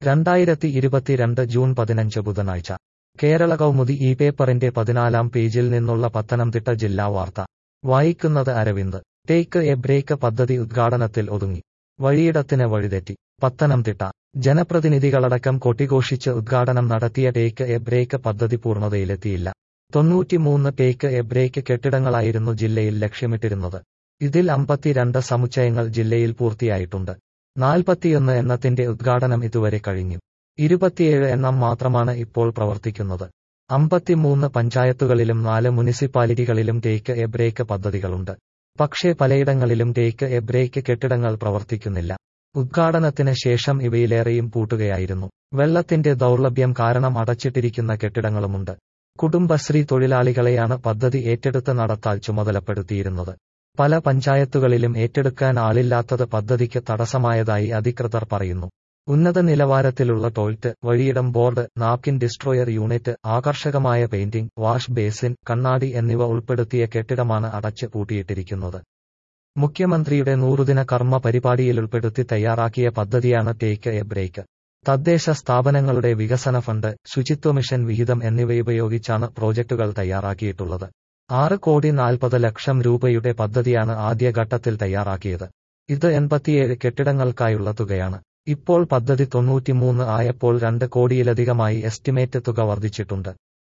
രണ്ടായിരത്തി ഇരുപത്തിരണ്ട് ജൂൺ പതിനഞ്ച് ബുധനാഴ്ച കേരള കൗമുദി ഈ പേപ്പറിന്റെ പതിനാലാം പേജിൽ നിന്നുള്ള പത്തനംതിട്ട ജില്ലാ വാർത്ത വായിക്കുന്നത് അരവിന്ദ് ടേക്ക് എ ബ്രേക്ക് പദ്ധതി ഉദ്ഘാടനത്തിൽ ഒതുങ്ങി വഴിയിടത്തിന് വഴിതെറ്റി പത്തനംതിട്ട ജനപ്രതിനിധികളടക്കം കൊട്ടിഘോഷിച്ച് ഉദ്ഘാടനം നടത്തിയ ടേക്ക് എ ബ്രേക്ക് പദ്ധതി പൂർണ്ണതയിലെത്തിയില്ല തൊണ്ണൂറ്റിമൂന്ന് ടേക്ക് എ ബ്രേക്ക് കെട്ടിടങ്ങളായിരുന്നു ജില്ലയിൽ ലക്ഷ്യമിട്ടിരുന്നത് ഇതിൽ അമ്പത്തിരണ്ട് സമുച്ചയങ്ങൾ ജില്ലയിൽ പൂർത്തിയായിട്ടുണ്ട് നാൽപ്പത്തിയൊന്ന് എണ്ണത്തിന്റെ ഉദ്ഘാടനം ഇതുവരെ കഴിഞ്ഞു ഇരുപത്തിയേഴ് എണ്ണം മാത്രമാണ് ഇപ്പോൾ പ്രവർത്തിക്കുന്നത് അമ്പത്തിമൂന്ന് പഞ്ചായത്തുകളിലും നാല് മുനിസിപ്പാലിറ്റികളിലും ടേക്ക് എ ബ്രേക്ക് പദ്ധതികളുണ്ട് പക്ഷേ പലയിടങ്ങളിലും ടേക്ക് എ ബ്രേക്ക് കെട്ടിടങ്ങൾ പ്രവർത്തിക്കുന്നില്ല ഉദ്ഘാടനത്തിന് ശേഷം ഇവയിലേറെയും പൂട്ടുകയായിരുന്നു വെള്ളത്തിന്റെ ദൗർലഭ്യം കാരണം അടച്ചിട്ടിരിക്കുന്ന കെട്ടിടങ്ങളുമുണ്ട് കുടുംബശ്രീ തൊഴിലാളികളെയാണ് പദ്ധതി ഏറ്റെടുത്ത് നടത്താൻ ചുമതലപ്പെടുത്തിയിരുന്നത് പല പഞ്ചായത്തുകളിലും ഏറ്റെടുക്കാൻ ആളില്ലാത്തത് പദ്ധതിക്ക് തടസ്സമായതായി അധികൃതർ പറയുന്നു ഉന്നത നിലവാരത്തിലുള്ള ടോയ്ലറ്റ് വഴിയിടം ബോർഡ് നാപ്കിൻ ഡിസ്ട്രോയർ യൂണിറ്റ് ആകർഷകമായ പെയിന്റിംഗ് വാഷ് ബേസിൻ കണ്ണാടി എന്നിവ ഉൾപ്പെടുത്തിയ കെട്ടിടമാണ് അടച്ച് പൂട്ടിയിട്ടിരിക്കുന്നത് മുഖ്യമന്ത്രിയുടെ നൂറുദിന കർമ്മ പരിപാടിയിൽ ഉൾപ്പെടുത്തി തയ്യാറാക്കിയ പദ്ധതിയാണ് ടേക്ക് എ ബ്രേക്ക് തദ്ദേശ സ്ഥാപനങ്ങളുടെ വികസന ഫണ്ട് ശുചിത്വ മിഷൻ വിഹിതം എന്നിവയുപയോഗിച്ചാണ് പ്രോജക്ടുകൾ തയ്യാറാക്കിയിട്ടുള്ളത് ആറ് കോടി നാൽപ്പത് ലക്ഷം രൂപയുടെ പദ്ധതിയാണ് ആദ്യഘട്ടത്തിൽ തയ്യാറാക്കിയത് ഇത് എൺപത്തിയേഴ് കെട്ടിടങ്ങൾക്കായുള്ള തുകയാണ് ഇപ്പോൾ പദ്ധതി തൊണ്ണൂറ്റിമൂന്ന് ആയപ്പോൾ രണ്ട് കോടിയിലധികമായി എസ്റ്റിമേറ്റ് തുക വർദ്ധിച്ചിട്ടുണ്ട്